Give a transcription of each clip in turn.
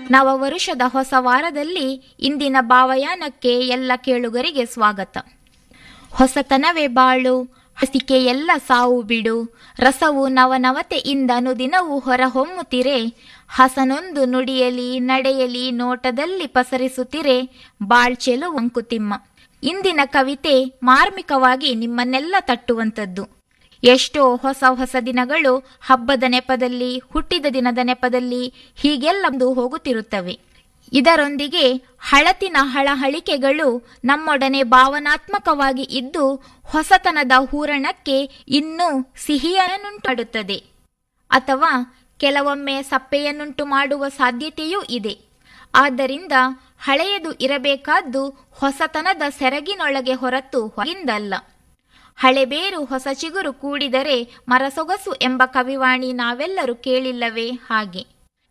ನವವರುಷದ ಹೊಸ ವಾರದಲ್ಲಿ ಇಂದಿನ ಭಾವಯಾನಕ್ಕೆ ಎಲ್ಲ ಕೇಳುಗರಿಗೆ ಸ್ವಾಗತ ಹೊಸತನವೇ ಬಾಳು ಹಸಿಕೆ ಎಲ್ಲ ಸಾವು ಬಿಡು ರಸವು ನವನವತೆಯಿಂದ ಅನುದಿನವೂ ಹೊರಹೊಮ್ಮುತ್ತಿರೆ ಹಸನೊಂದು ನುಡಿಯಲಿ ನಡೆಯಲಿ ನೋಟದಲ್ಲಿ ಪಸರಿಸುತ್ತಿರೆ ಬಾಳ್ಚೆಲು ವಂಕುತಿಮ್ಮ ಇಂದಿನ ಕವಿತೆ ಮಾರ್ಮಿಕವಾಗಿ ನಿಮ್ಮನ್ನೆಲ್ಲ ತಟ್ಟುವಂಥದ್ದು ಎಷ್ಟೋ ಹೊಸ ಹೊಸ ದಿನಗಳು ಹಬ್ಬದ ನೆಪದಲ್ಲಿ ಹುಟ್ಟಿದ ದಿನದ ನೆಪದಲ್ಲಿ ಹೀಗೆಲ್ಲಂದು ಹೋಗುತ್ತಿರುತ್ತವೆ ಇದರೊಂದಿಗೆ ಹಳತಿನ ಹಳಹಳಿಕೆಗಳು ನಮ್ಮೊಡನೆ ಭಾವನಾತ್ಮಕವಾಗಿ ಇದ್ದು ಹೊಸತನದ ಹೂರಣಕ್ಕೆ ಇನ್ನೂ ಸಿಹಿಯನ್ನುಂಟಾಡುತ್ತದೆ ಅಥವಾ ಕೆಲವೊಮ್ಮೆ ಸಪ್ಪೆಯನ್ನುಂಟು ಮಾಡುವ ಸಾಧ್ಯತೆಯೂ ಇದೆ ಆದ್ದರಿಂದ ಹಳೆಯದು ಇರಬೇಕಾದ್ದು ಹೊಸತನದ ಸೆರಗಿನೊಳಗೆ ಹೊರತು ಹೊರಗಿಂದಲ್ಲ ಹಳೆಬೇರು ಹೊಸ ಚಿಗುರು ಕೂಡಿದರೆ ಮರಸೊಗಸು ಎಂಬ ಕವಿವಾಣಿ ನಾವೆಲ್ಲರೂ ಕೇಳಿಲ್ಲವೇ ಹಾಗೆ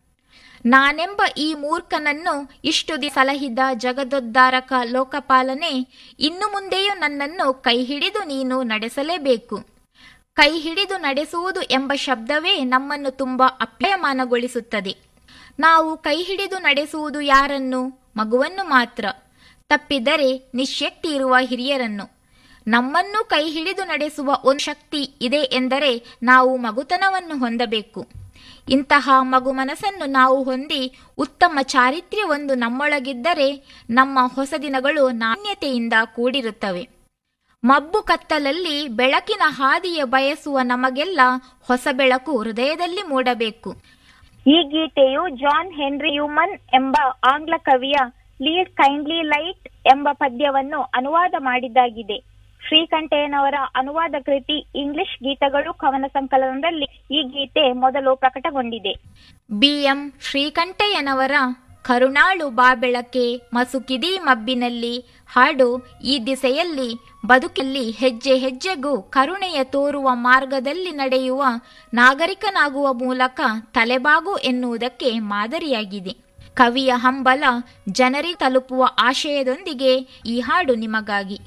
ನಾನೆಂಬ ಈ ಮೂರ್ಖನನ್ನು ಇಷ್ಟು ದಿ ಸಲಹಿದ ಜಗದೊದ್ಧಾರಕ ಲೋಕಪಾಲನೆ ಇನ್ನು ಮುಂದೆಯೂ ನನ್ನನ್ನು ಕೈ ಹಿಡಿದು ನೀನು ನಡೆಸಲೇಬೇಕು ಕೈ ಹಿಡಿದು ನಡೆಸುವುದು ಎಂಬ ಶಬ್ದವೇ ನಮ್ಮನ್ನು ತುಂಬ ಅಪ್ಯಾಯಮಾನಗೊಳಿಸುತ್ತದೆ ನಾವು ಕೈ ಹಿಡಿದು ನಡೆಸುವುದು ಯಾರನ್ನು ಮಗುವನ್ನು ಮಾತ್ರ ತಪ್ಪಿದರೆ ನಿಶ್ಯಕ್ತಿ ಇರುವ ಹಿರಿಯರನ್ನು ನಮ್ಮನ್ನು ಕೈ ಹಿಡಿದು ನಡೆಸುವ ಒಂದು ಶಕ್ತಿ ಇದೆ ಎಂದರೆ ನಾವು ಮಗುತನವನ್ನು ಹೊಂದಬೇಕು ಇಂತಹ ಮಗು ಮನಸ್ಸನ್ನು ನಾವು ಹೊಂದಿ ಉತ್ತಮ ಚಾರಿತ್ರ್ಯವೊಂದು ನಮ್ಮೊಳಗಿದ್ದರೆ ನಮ್ಮ ಹೊಸ ದಿನಗಳು ನಾಣ್ಯತೆಯಿಂದ ಕೂಡಿರುತ್ತವೆ ಮಬ್ಬು ಕತ್ತಲಲ್ಲಿ ಬೆಳಕಿನ ಹಾದಿಯ ಬಯಸುವ ನಮಗೆಲ್ಲ ಹೊಸ ಬೆಳಕು ಹೃದಯದಲ್ಲಿ ಮೂಡಬೇಕು ಈ ಗೀತೆಯು ಜಾನ್ ಹೆನ್ರಿ ಯುಮನ್ ಎಂಬ ಆಂಗ್ಲ ಕವಿಯ ಲೀಡ್ ಕೈಂಡ್ಲಿ ಲೈಟ್ ಎಂಬ ಪದ್ಯವನ್ನು ಅನುವಾದ ಮಾಡಿದ್ದಾಗಿದೆ ಶ್ರೀಕಂಠಯ್ಯನವರ ಅನುವಾದ ಕೃತಿ ಇಂಗ್ಲಿಷ್ ಗೀತಗಳು ಕವನ ಸಂಕಲನದಲ್ಲಿ ಈ ಗೀತೆ ಮೊದಲು ಪ್ರಕಟಗೊಂಡಿದೆ ಬಿ ಎಂ ಶ್ರೀಕಂಠಯ್ಯನವರ ಕರುಣಾಳು ಬಾಬೆಳಕೆ ಮಸುಕಿದಿ ಮಬ್ಬಿನಲ್ಲಿ ಹಾಡು ಈ ದಿಸೆಯಲ್ಲಿ ಬದುಕಲ್ಲಿ ಹೆಜ್ಜೆ ಹೆಜ್ಜೆಗೂ ಕರುಣೆಯ ತೋರುವ ಮಾರ್ಗದಲ್ಲಿ ನಡೆಯುವ ನಾಗರಿಕನಾಗುವ ಮೂಲಕ ತಲೆಬಾಗು ಎನ್ನುವುದಕ್ಕೆ ಮಾದರಿಯಾಗಿದೆ ಕವಿಯ ಹಂಬಲ ಜನರಿಗೆ ತಲುಪುವ ಆಶಯದೊಂದಿಗೆ ಈ ಹಾಡು ನಿಮಗಾಗಿ